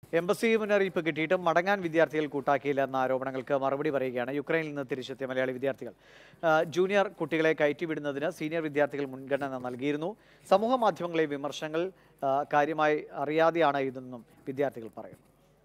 Embassy മുന്നറിയിപ്പ് കിട്ടിയിട്ടും മടങ്ങാൻ വിദ്യാർത്ഥികൾ കൂട്ടാക്കിയില്ല എന്ന ആരോപണങ്ങൾക്ക് മറുപടി പറയുകയാണ് യുക്രൈനിൽ നിന്ന് തിരിച്ചെത്തിയ മലയാളി വിദ്യാർത്ഥികൾ ആ, ജൂനിയർ കുട്ടികളെ കയറ്റിവിടുന്നതിന് സീനിയർ വിദ്യാർത്ഥികൾ മുൻഗണന നൽകിയിരുന്നു സമൂഹ മാധ്യമങ്ങളെ വിമർശനങ്ങൾ ആ, കാര്യമായി അറിയാതെയാണ് ഇതെന്നും വിദ്യാർത്ഥികൾ പറയുന്നു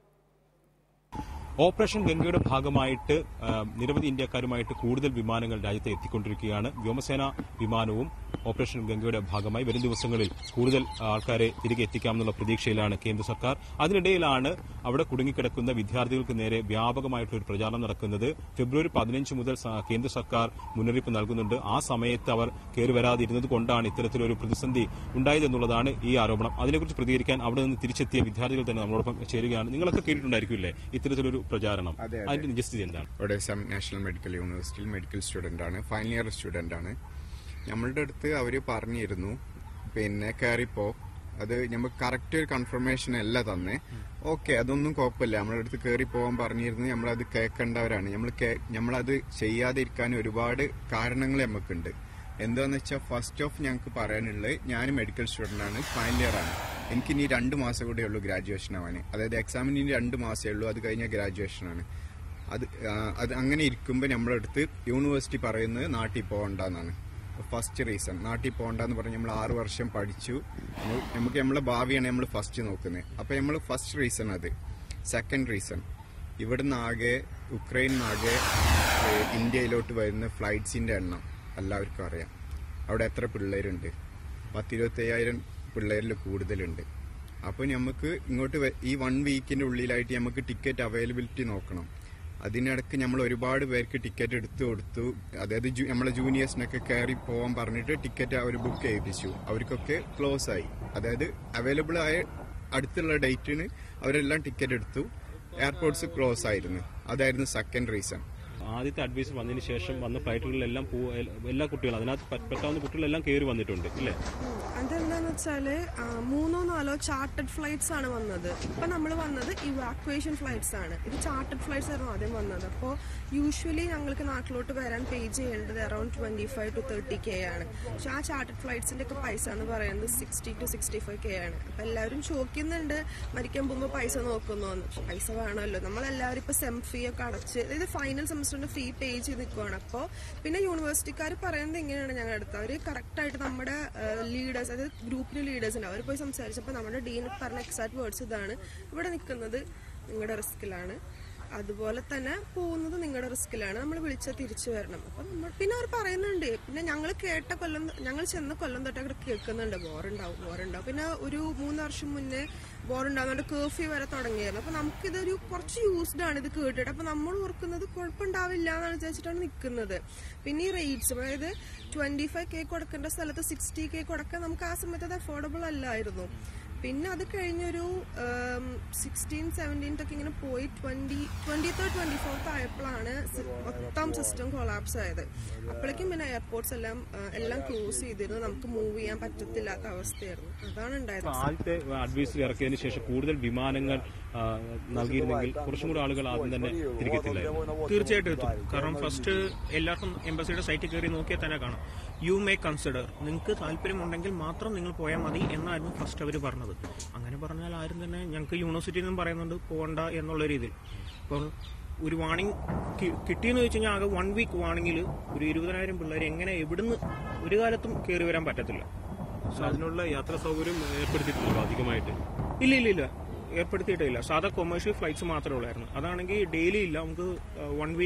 ഓപ്പറേഷൻ ഗംഗയുടെ ഭാഗമായിട്ട് ആ, നിരവധി ഇന്ത്യക്കാരുമായിട്ട് കൂടുതൽ വിമാനങ്ങൾ രാജ്യത്ത് എത്തിക്കൊണ്ടിരിക്കുകയാണ് വ്യോമസേന വിമാനവും ഓപ്പറേഷൻ ഗംഗയുടെ ഭാഗമായി വരും ദിവസങ്ങളിൽ കൂടുതൽ ആൾക്കാരെ തിരികെ എത്തിക്കാമെന്നുള്ള പ്രതീക്ഷയിലാണ് കേന്ദ്ര സർക്കാർ അതിനിടയിലാണ് അവിടെ കുടുങ്ങിക്കിടക്കുന്ന വിദ്യാർത്ഥികൾക്ക് നേരെ വ്യാപകമായിട്ടുള്ള ഒരു പ്രചാരണം നടക്കുന്നത് ഫെബ്രുവരി പതിനഞ്ച് മുതൽ സ- കേന്ദ്ര സർക്കാർ മുന്നറിയിപ്പ് നൽകുന്നുണ്ട് ആ സമയത്ത് അവർ കയറി വരാതിരുന്നത് കൊണ്ടാണ് ഇത്തരത്തിലൊരു പ്രതിസന്ധി ഉണ്ടായതെന്നുള്ളതാണ് ഈ ആരോപണം അതിനെക്കുറിച്ച് പ്രതികരിക്കാൻ അവിടെ നിന്ന് തിരിച്ചെത്തിയ വിദ്യാർത്ഥികൾ തന്നെ നമ്മളോടൊപ്പം ചേരുകയാണ് നിങ്ങളൊക്കെ കേട്ടിട്ടുണ്ടായിരിക്കില്ലേ ഇത്തരത്തിലൊരു പ്രചാരണം അതെ, അതെ. അതിന്റെ നിജസ്ഥിതി എന്താണ് ഒഡേസ നാഷണൽ മെഡിക്കൽ യൂണിവേഴ്സിറ്റിയിൽ മെഡിക്കൽ സ്റ്റുഡൻ്റ് ആണ് ഫൈനൽ ഇയർ സ്റ്റുഡൻ്റ് ആണ് നമ്മളുടെ അടുത്ത് അവർ പറഞ്ഞിരുന്നു പിന്നെ കയറിപ്പോ അത് നമുക്ക് കറക്റ്റ് ഒരു കൺഫർമേഷൻ അല്ല തന്നെ ഓക്കെ അതൊന്നും കുഴപ്പമില്ല നമ്മളെ അടുത്ത് കയറി പോകാൻ പറഞ്ഞിരുന്നു നമ്മളത് കേൾക്കേണ്ടവരാണ് നമ്മൾ നമ്മളത് ചെയ്യാതിരിക്കാൻ ഒരുപാട് കാരണങ്ങൾ നമുക്കുണ്ട് എന്താന്ന് വെച്ചാൽ ഫസ്റ്റ് ഓഫ് ഞങ്ങൾക്ക് പറയാനുള്ളത് ഞാൻ മെഡിക്കൽ സ്റ്റുഡൻ്റ് ആണ് ഫൈനൽ ഇയർ ആണ് എനിക്ക് ഇനി രണ്ട് മാസം കൂടെ ഉള്ളൂ ഗ്രാജുവേഷൻ ആവാൻ അതായത് എക്സാമിന് ഇനി രണ്ട് മാസമേ ഉള്ളൂ അത് കഴിഞ്ഞാൽ ഗ്രാജുവേഷൻ ആണ് അത് ആ, അത് അങ്ങനെ ഇരിക്കുമ്പോൾ നമ്മളെ അടുത്ത് യൂണിവേഴ്സിറ്റി പറയുന്നത് നാട്ടിൽ പോകണ്ടെന്നാണ് ഫസ്റ്റ് റീസൺ നാട്ടിൽ പോകണ്ടെന്ന് പറഞ്ഞ് നമ്മൾ ആറ് വർഷം പഠിച്ചു നമ്മ- നമുക്ക് നമ്മളെ ഭാവിയാണ് നമ്മൾ ഫസ്റ്റ് നോക്കുന്നത് അപ്പോൾ നമ്മൾ ഫസ്റ്റ് റീസൺ അത് സെക്കൻഡ് റീസൺ ഇവിടുന്ന് ആകെ യുക്രൈനിൽ നിന്നാകെ ഏഹ്, ഇന്ത്യയിലോട്ട് വരുന്ന ഫ്ലൈറ്റ്സിന്റെ എണ്ണം എല്ലാവർക്കും അറിയാം അവിടെ എത്ര പിള്ളേരുണ്ട് പത്തിരുപത്തയ്യായിരം പിള്ളേരിൽ കൂടുതലുണ്ട് അപ്പോൾ നമുക്ക് ഇങ്ങോട്ട് വ- ഈ വൺ വീക്കിന്റെ ഉള്ളിലായിട്ട് നമുക്ക് ടിക്കറ്റ് അവൈലബിലിറ്റി നോക്കണം അതിനിടക്ക് നമ്മൾ ഒരുപാട് പേർക്ക് ടിക്കറ്റ് എടുത്തു കൊടുത്തു അതായത് ജു- നമ്മളെ ജൂനിയേഴ്സിനൊക്കെ കയറി പോകാൻ പറഞ്ഞിട്ട് ടിക്കറ്റ് അവർ ബുക്ക് ചെയ്യിപ്പിച്ചു അവർക്കൊക്കെ ക്ലോസ് ആയി അതായത് അവൈലബിൾ ആയ അടുത്തുള്ള ഡേറ്റിന് അവരെല്ലാം ടിക്കറ്റ് എടുത്തു എയർപോർട്ട്സ് ക്ലോസ് ആയിരുന്നു അതായിരുന്നു സെക്കൻഡ് റീസൺ ആദ്യത്തെ അഡ്വൈസ് വന്നതിന് ശേഷം വന്ന ഫ്ലൈറ്റുകളിലെല്ലാം പോ- എല്ലാ കുട്ടികളും അതിനകത്ത് പ- പറ്റാവുന്ന കുട്ടികളെല്ലാം കയറി വന്നിട്ടുണ്ട് ഇല്ലേ അതെന്താന്ന് വെച്ചാല് ആ, മൂന്നോ നാലോ ചാർട്ടഡ് ഫ്ലൈറ്റ്സ് ആണ് വന്നത് ഇപ്പൊ നമ്മൾ വന്നത് ഇവാക്വേഷൻ ഫ്ലൈറ്റ്സ് ആണ് ഇത് ചാർട്ടഡ് ഫ്ലൈറ്റ്സ് ആയിരുന്നു ആദ്യം വന്നത് അപ്പോൾ യൂഷ്വലി ഞങ്ങൾക്ക് നാട്ടിലോട്ട് വരാൻ പേ ചെയ്യേണ്ടത് around twenty five to thirty K ആണ് പക്ഷെ ആ ചാർട്ടഡ് ഫ്ലൈറ്റ്സിന്റെ ഒക്കെ പൈസ എന്ന് പറയുന്നത് sixty to sixty five K ആണ് അപ്പൊ എല്ലാവരും ചോദിക്കുന്നുണ്ട് മരിക്കാൻ പോകുമ്പോൾ പൈസ നോക്കുന്നു എന്ന് പക്ഷെ പൈസ വേണമല്ലോ നമ്മളെല്ലാവരും ഇപ്പൊ സെം ഫീ ഒക്കെ അടച്ച് അതായത് ഫൈനൽ സെമസ്റ്ററിന്റെ ഫീ പേ ചെയ്ത് നിൽക്കുവാണ് അപ്പോൾ പിന്നെ യൂണിവേഴ്സിറ്റിക്കാർ പറയുന്നത് എങ്ങനെയാണ് ഞങ്ങളുടെ അടുത്ത് അവർ കറക്റ്റായിട്ട് നമ്മുടെ ലീഡേഴ്സ് അതായത് ഗ്രൂപ്പിന് ലീഡേഴ്സ് ഉണ്ട് അവർ പോയി സംസാരിച്ചപ്പോൾ നമ്മുടെ ഡീൻ പറഞ്ഞ എക്സാക്ട് വേർഡ്സ് ഇതാണ് ഇവിടെ നിൽക്കുന്നത് നിങ്ങളുടെ റിസ്കിലാണ് അതുപോലെ തന്നെ പോകുന്നത് നിങ്ങളുടെ റിസ്കിലാണ് നമ്മൾ വിളിച്ചാൽ തിരിച്ചു വരണം അപ്പം നമ്മൾ പിന്നെ അവർ പറയുന്നുണ്ട് പിന്നെ ഞങ്ങൾ കേട്ട കൊല്ലം ഞങ്ങൾ ചെന്ന കൊല്ലം തൊട്ട് അവിടെ കേൾക്കുന്നുണ്ട് ബോറുണ്ടാവും ബോറുണ്ടാവും പിന്നെ ഒരു മൂന്ന് വർഷം മുന്നേ ബോറുണ്ടാവുന്നതുകൊണ്ട് കേർഫ്യൂ വരെ തുടങ്ങിയായിരുന്നു അപ്പൊ നമുക്കിതൊരു കുറച്ച് യൂസ്ഡ് ആണ് ഇത് കേട്ടിട്ട് അപ്പൊ നമ്മൾ ഓർക്കുന്നത് കുഴപ്പമുണ്ടാവില്ല എന്നാണ് വിചാരിച്ചിട്ടാണ് നിൽക്കുന്നത് പിന്നെ ഈ റേറ്റ്സ് അതായത് ട്വന്റി ഫൈവ് കെ കൊടുക്കേണ്ട സ്ഥലത്ത് സിക്സ്റ്റി കെ കൊടുക്കാൻ നമുക്ക് ആ സമയത്ത് അത് അഫോർഡബിൾ അല്ലായിരുന്നു പിന്നെ അത് കഴിഞ്ഞൊരു സിക്സ്റ്റീൻ സെവൻറ്റീൻത്ത് ഇങ്ങനെ പോയി twenty twenty third twenty fourth ആയപ്പോഴാണ് സി- മൊത്തം സിസ്റ്റം കൊളാപ്സ് ആയത് അപ്പോഴേക്കും പിന്നെ എയർപോർട്ട്സ് എല്ലാം ആ, എല്ലാം ക്ലോസ് ചെയ്തിരുന്നു നമുക്ക് മൂവ് ചെയ്യാൻ പറ്റത്തില്ലാത്ത അവസ്ഥയായിരുന്നു അതാണ് ഉണ്ടായത് ആദ്യത്തെ അഡ്വൈസ് ഇറക്കിയതിന് ശേഷം കൂടുതൽ വിമാനങ്ങൾ ആ, നൽകിയിരുന്നെങ്കിൽ കുറച്ചും കൂടി ആളുകൾ ആദ്യം തന്നെ തിരികെ എത്തില്ലായിരുന്നു തീർച്ചയായിട്ടും എത്തും കാരണം ഫസ്റ്റ് എല്ലാവർക്കും എംബസിയുടെ സൈറ്റിൽ കയറി നോക്കിയാൽ തന്നെ കാണാം യു മേ കൺസിഡർ നിങ്ങൾക്ക് താല്പര്യമുണ്ടെങ്കിൽ മാത്രം നിങ്ങൾ പോയാൽ മതി എന്നായിരുന്നു ഫസ്റ്റ് അവർ പറഞ്ഞത് അങ്ങനെ പറഞ്ഞാൽ ആരും തന്നെ ഞങ്ങൾക്ക് യൂണിവേഴ്സിറ്റിയിൽ നിന്നും പറയുന്നുണ്ട് പോകണ്ട എന്നുള്ള രീതിയിൽ അപ്പോൾ ഒരു വാണിംഗ് കിട്ടിയെന്ന് വെച്ച് കഴിഞ്ഞാൽ ആകെ വൺ വീക്ക് വാണിങ്ങിൽ ഒരു ഇരുപതിനായിരം പിള്ളേർ എങ്ങനെ എവിടുന്ന് ഒരു കാലത്തും കയറി വരാൻ പറ്റത്തില്ല പക്ഷെ അതിനുള്ള യാത്രാ സൗകര്യം ഏർപ്പെടുത്തിയിട്ടില്ലല്ലോ അധികമായിട്ട് ഇല്ല ഇല്ല ഇല്ല ഏർപ്പെടുത്തിയിട്ടില്ല സാധാ കൊമേഴ്ഷ്യൽ ഫ്ലൈറ്റ്സ് മാത്രമേ ഉള്ളായിരുന്നു അതാണെങ്കിൽ ഡെയിലി ഇല്ല നമുക്ക് one we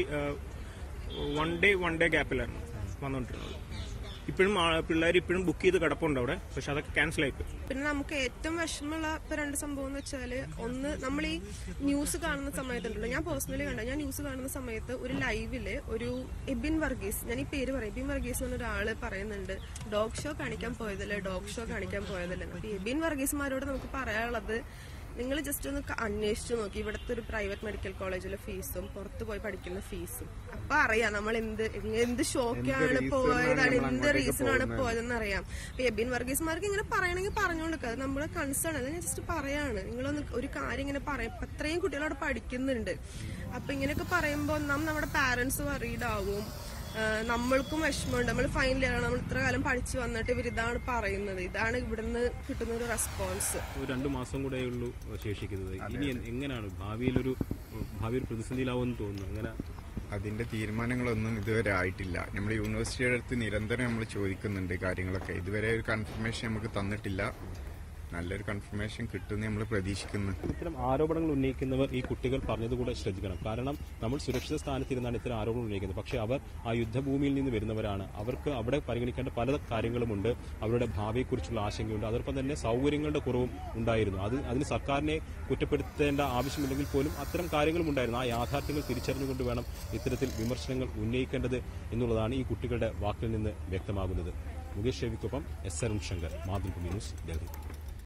one day one day ഗ്യാപ്പിലായിരുന്നു വന്നുകൊണ്ടിരുന്നത് ഇപ്പോഴും പിള്ളേർ ഇപ്പോഴും ബുക്ക് ചെയ്ത് കിടപ്പുണ്ട് അവിടെ പക്ഷെ അതൊക്കെ ക്യാൻസൽ ആയിപ്പോയി പിന്നെ നമുക്ക് ഏറ്റവും വിഷമമുള്ള ഇപ്പൊ രണ്ട് സംഭവം എന്ന് വെച്ചാല് ഒന്ന് നമ്മൾ ഈ ന്യൂസ് കാണുന്ന സമയത്തുണ്ടല്ലോ ഞാൻ പേഴ്സണലി കണ്ട ഞാൻ ന്യൂസ് കാണുന്ന സമയത്ത് ഒരു ലൈവില് ഒരു എബിൻ വർഗീസ് ഞാൻ ഈ പേര് പറയാം എബിൻ വർഗീസ് എന്ന ഒരാള് പറയുന്നുണ്ട് ഡോഗ് ഷോ കാണിക്കാൻ പോയതല്ലേ ഡോഗ് ഷോ കാണിക്കാൻ പോയതല്ലേ അപ്പൊ എബിൻ വർഗീസ്മാരോട് നമുക്ക് പറയാനുള്ളത് നിങ്ങൾ ജസ്റ്റ് ഒന്ന് ക- അന്വേഷിച്ച് നോക്കി ഇവിടുത്തെ ഒരു പ്രൈവറ്റ് മെഡിക്കൽ കോളേജിലെ ഫീസും പുറത്ത് പോയി പഠിക്കുന്ന ഫീസും അപ്പൊ അറിയാം നമ്മൾ എന്ത് എന്ത് ഷോക്കാണ് പോയതാണ് എന്ത് റീസൺ ആണ് പോയതെന്ന് അറിയാം അപ്പൊ എബിൻ വർഗീസ്മാർക്ക് ഇങ്ങനെ പറയണമെങ്കിൽ പറഞ്ഞുകൊടുക്കുക അത് നമ്മുടെ കൺസേൺ അത് ഞാൻ ജസ്റ്റ് പറയാണ് നിങ്ങളൊന്ന് ഒരു കാര്യം ഇങ്ങനെ പറയും ഇപ്പൊ അത്രയും കുട്ടികൾ അവിടെ പഠിക്കുന്നുണ്ട് അപ്പൊ ഇങ്ങനെയൊക്കെ പറയുമ്പോൾ നാം നമ്മുടെ പാരന്റ്സ് വറീഡ് ആവും ആ, നമ്മൾക്കും വിഷമമുണ്ട് നമ്മൾ ഫൈനൽ ഇയർ നമ്മൾ ഇത്ര കാലം പഠിച്ചു വന്നിട്ട് ഇവർ ഇതാണ് പറയുന്നത് ഇതാണ് ഇവിടുന്ന് കിട്ടുന്ന ഒരു റെസ്പോൺസ് ഒരു രണ്ടു മാസം കൂടെ ഉള്ളൂ ശേഷിക്കുന്നത് ഇനി എ- എങ്ങനെയാണ് ഭാവിയിലൊരു ഭാവിയിൽ പ്രതിസന്ധിയിലാവുമെന്ന് തോന്നുന്നു അങ്ങനെ അതിന്റെ തീരുമാനങ്ങളൊന്നും ഇതുവരെ ആയിട്ടില്ല നമ്മൾ യൂണിവേഴ്സിറ്റിയുടെ അടുത്ത് നിരന്തരം നമ്മൾ ചോദിക്കുന്നുണ്ട് കാര്യങ്ങളൊക്കെ ഇതുവരെ ഒരു കൺഫർമേഷൻ നമുക്ക് തന്നിട്ടില്ല നല്ലൊരു കൺഫർമേഷൻ കിട്ടുമെന്ന് നമ്മൾ പ്രതീക്ഷിക്കുന്നു ഇത്തരം ആരോപണങ്ങൾ ഉന്നയിക്കുന്നവർ ഈ കുട്ടികൾ പറഞ്ഞതുകൂടെ ശ്രദ്ധിക്കണം കാരണം നമ്മൾ സുരക്ഷിത സ്ഥാനത്തിരുന്നാണ് ഇത്തരം ആരോപണങ്ങൾ ഉന്നയിക്കുന്നത് പക്ഷേ അവർ ആ യുദ്ധഭൂമിയിൽ നിന്ന് വരുന്നവരാണ് അവർക്ക് അവിടെ പരിഗണിക്കേണ്ട പല കാര്യങ്ങളുമുണ്ട് അവരുടെ ഭാവിയെക്കുറിച്ചുള്ള ആശങ്കയുണ്ട് അതോടൊപ്പം തന്നെ സൗകര്യങ്ങളുടെ കുറവും ഉണ്ടായിരുന്നു അത് അതിന് സർക്കാരിനെ കുറ്റപ്പെടുത്തേണ്ട ആവശ്യമില്ലെങ്കിൽ പോലും അത്തരം കാര്യങ്ങളും ഉണ്ടായിരുന്നു ആ യാഥാർത്ഥ്യങ്ങൾ തിരിച്ചറിഞ്ഞുകൊണ്ട് വേണം ഇത്തരത്തിൽ വിമർശനങ്ങൾ ഉന്നയിക്കേണ്ടത് എന്നുള്ളതാണ് ഈ കുട്ടികളുടെ വാക്കിൽ നിന്ന് വ്യക്തമാകുന്നത് മുകേഷ് രവിക്കൊപ്പം എസ് അരുൺ ശങ്കർ മാതൃഭൂമി ന്യൂസ് ഡൽഹി